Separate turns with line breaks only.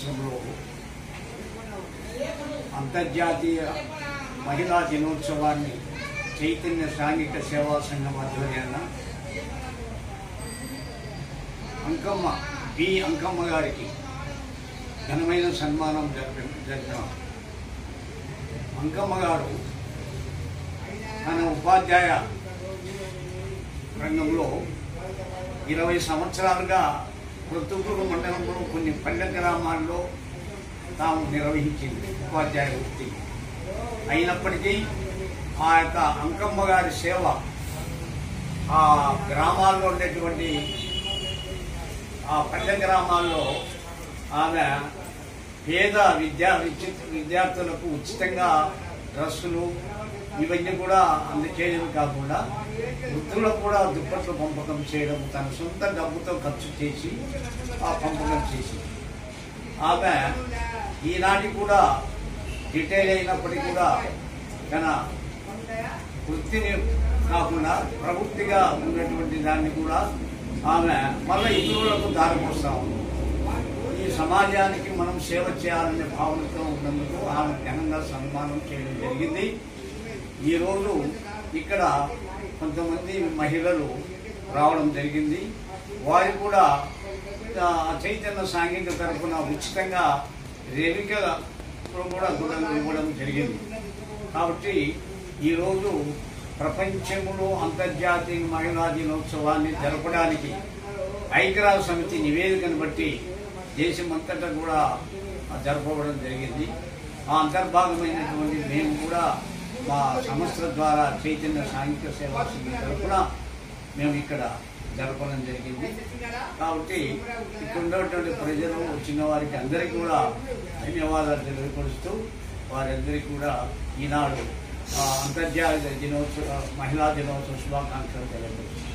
సంవత్సరంలో అంతర్జాతీయ మహిళా దినోత్సవాన్ని చైతన్య సాంఘిక సేవా సంఘం ఆధ్వర్యాన అంకమ్మ బి అంకమ్మ గారికి ఘనమైన సన్మానం జరిపి జరిపిన అంకమ్మ గారు తన ఉపాధ్యాయ రంగంలో ఇరవై సంవత్సరాలుగా ప్రొద్దుటూరు మండలంలో కొన్ని పల్లె గ్రామాల్లో తాము నిర్వహించింది ఉపాధ్యాయ వృత్తి అయినప్పటికీ ఆ యొక్క అంకమ్మ గారి సేవ ఆ గ్రామాల్లో ఉండేటువంటి ఆ పల్లె గ్రామాల్లో ఆమె పేద విద్యా విద్య విద్యార్థులకు ఉచితంగా డ్రస్సులు ఇవన్నీ కూడా అందచేయడం కాకుండా వృద్ధులకు కూడా దుప్పట్లు పంపకం చేయడం తన సొంత డబ్బుతో ఖర్చు చేసి ఆ పంపకం చేసి ఆమె ఈనాటి కూడా డీటెయిల్ అయినప్పటికీ కూడా తన వృత్తిని కాకుండా ప్రవృత్తిగా ఉన్నటువంటి దాన్ని కూడా ఆమె మళ్ళీ ఇతరులకు దారిపోస్తా ఉంది ఈ సమాజానికి మనం సేవ చేయాలనే భావనతో ఉన్నందుకు ఆమె ఘనంగా సన్మానం చేయడం జరిగింది ఈరోజు ఇక్కడ కొంతమంది మహిళలు రావడం జరిగింది వారు కూడా ఆ, చైతన్య సాంఘిక తరఫున ఉచితంగా రేవిక కూడా గుణం ఇవ్వడం జరిగింది కాబట్టి ఈరోజు ప్రపంచంలో అంతర్జాతీయ మహిళా దినోత్సవాన్ని జరపడానికి ఐక్యరాజ్య సమితి నివేదికను బట్టి దేశమంతటా కూడా జరపబడడం జరిగింది ఆ అంతర్భాగమైనటువంటి మేము కూడా మా సంస్థల ద్వారా చైతన్య సాంఘిక సేవా సంఘం తరఫున మేము ఇక్కడ జరపడం జరిగింది కాబట్టి ఇక్కడ ఉన్నటువంటి ప్రజలు వచ్చిన వారికి అందరికీ కూడా ధన్యవాదాలు తెలియపరుస్తూ వారందరికీ కూడా ఈనాడు ఆ, అంతర్జాతీయ దినోత్సవ మహిళా దినోత్సవ శుభాకాంక్షలు తెలియపరుస్తున్నాను